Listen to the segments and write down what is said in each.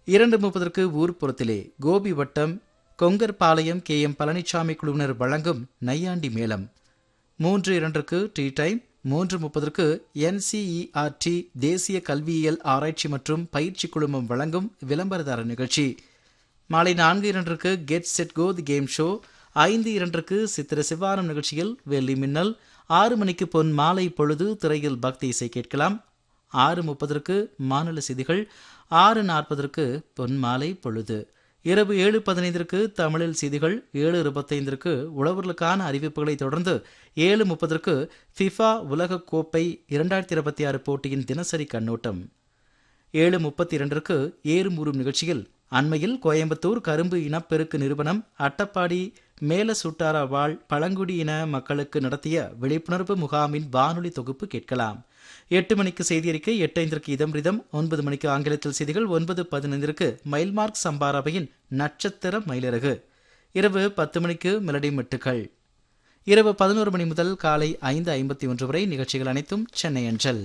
இரண்டு முப்பதற்கு ஊர்ப்புறத்திலே கோபி வட்டம் கொங்கர்பாளையம் கே எம் பழனிசாமி குழுவினர் வழங்கும் நையாண்டி மேளம் மூன்று இரண்டுக்கு டீ டைம் மூன்று முப்பதற்கு என்சிஇஆர்டி தேசிய கல்வியியல் ஆராய்ச்சி மற்றும் பயிற்சி குழுமம் வழங்கும் விளம்பரதார நிகழ்ச்சி மாலை நான்கு இரண்டிற்கு get set go the game show ஐந்து இரண்டிற்கு சித்திர சிவானம் நிகழ்ச்சியில் வெள்ளி மின்னல் ஆறு மணிக்கு பொன் மாலை பொழுது திரையில் பக்தி இசை கேட்கலாம் ஆறு முப்பதற்கு மாநில செய்திகள் ஆறு நாற்பதற்கு பொன் மாலை பொழுது இரவு ஏழு பதினைந்திற்கு தமிழில் செய்திகள் ஏழு இருபத்தைந்திற்கு உழவர்களுக்கான அறிவிப்புகளை தொடர்ந்து ஏழு முப்பதற்கு ஃபிஃபா உலகக் கோப்பை இரண்டாயிரத்தி இருபத்தி ஆறு போட்டியின் தினசரி கண்ணோட்டம் ஏழு முப்பத்தி இரண்டிற்கு ஏறுமூறும் நிகழ்ச்சியில் அண்மையில் கோயம்புத்தூர் கரும்பு இனப்பெருக்கு நிறுவனம் அட்டப்பாடி மேல சுட்டாரா வாழ் பழங்குடியின மக்களுக்கு நடத்திய விழிப்புணர்வு முகாமின் வானொலி தொகுப்பு கேட்கலாம் எட்டு மணிக்கு செய்தி அறிக்கை எட்டு ஐந்திற்கு இதம்ரிதம் ஒன்பது மணிக்கு ஆங்கிலத்தில் செய்திகள் ஒன்பது பதினைந்திற்கு மைல்மார்க் சம்பாராவையின் நட்சத்திர மயிலிறகு இரவு பத்து மணிக்கு மெலடி மெட்டுக்கள் இரவு பதினோரு மணி முதல் காலை ஐந்து ஐம்பத்தி ஒன்று வரை நிகழ்ச்சிகள் அனைத்தும் சென்னை அஞ்சல்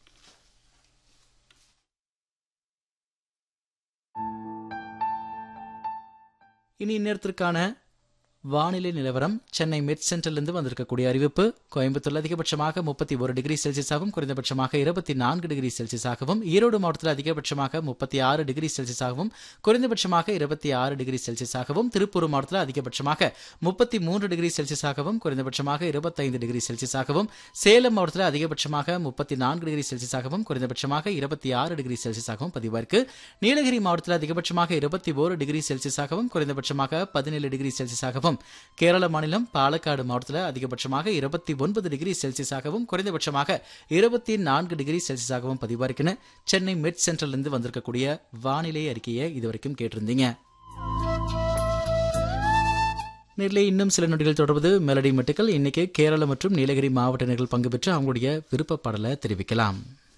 இனி இந்நேரத்திற்கான வானிலை நிலவரம் சென்னை மிட் சென்டரிலிருந்து வந்திருக்கக்கூடிய அறிவிப்பு கோயம்புத்தூர்ல அதிகபட்சமாக முப்பத்தி ஒரு டிகிரி செல்சியஸாகவும் குறைந்தபட்சமாக இருபத்தி நான்கு டிகிரி செல்சியஸாகவும் ஈரோடு மாவட்டத்தில் அதிகபட்சமாக முப்பத்தி ஆறு டிகிரி செல்சியஸாகவும் குறைந்தபட்சமாக இருபத்தி ஆறு டிகிரி செல்சியஸாகவும் திருப்பூர் மாவட்டத்தில் அதிகபட்சமாக முப்பத்தி மூன்று டிகிரி செல்சியஸாகவும் குறைந்தபட்சமாக இருபத்தைந்து டிகிரி செல்சியஸாகவும் சேலம் மாவட்டத்தில் அதிகபட்சமாக முப்பத்தி நான்கு டிகிரி செல்சியஸாகவும் குறைந்தபட்சமாக இருபத்தி ஆறு டிகிரி செல்சியஸாகவும் பதிவாயிருக்கு நீலகிரி மாவட்டத்தில் அதிகபட்சமாக இருபத்தி ஓரு டிகிரி செல்சியஸாகவும் குறைந்தபட்சமாக பதினேழு டிகிரி செல்சியஸாகவும் கேரள மாநிலம் பாலக்காடு மாவட்டத்தில் அதிகபட்சமாக இருபத்தி ஒன்பது டிகிரி செல்சியஸாகவும் குறைந்தபட்சமாக இருபத்தி நான்கு டிகிரி செல்சியஸாகவும் பதிவாயிருக்குன்னு சென்னை மிட் சென்டர்லேருந்து வந்திருக்கக்கூடிய வானிலை அறிக்கையை இதுவரைக்கும் கேட்டிருந்தீங்க நேரிலே இன்னும் சில நொடிகள் தொடர்வது மெலடி மெட்டுக்கள் இன்னைக்கு கேரள மற்றும் நீலகிரி மாவட்ட நேர்கள் பங்கு பெற்று அவங்களுடைய விருப்ப பாடலை தெரிவிக்கலாம்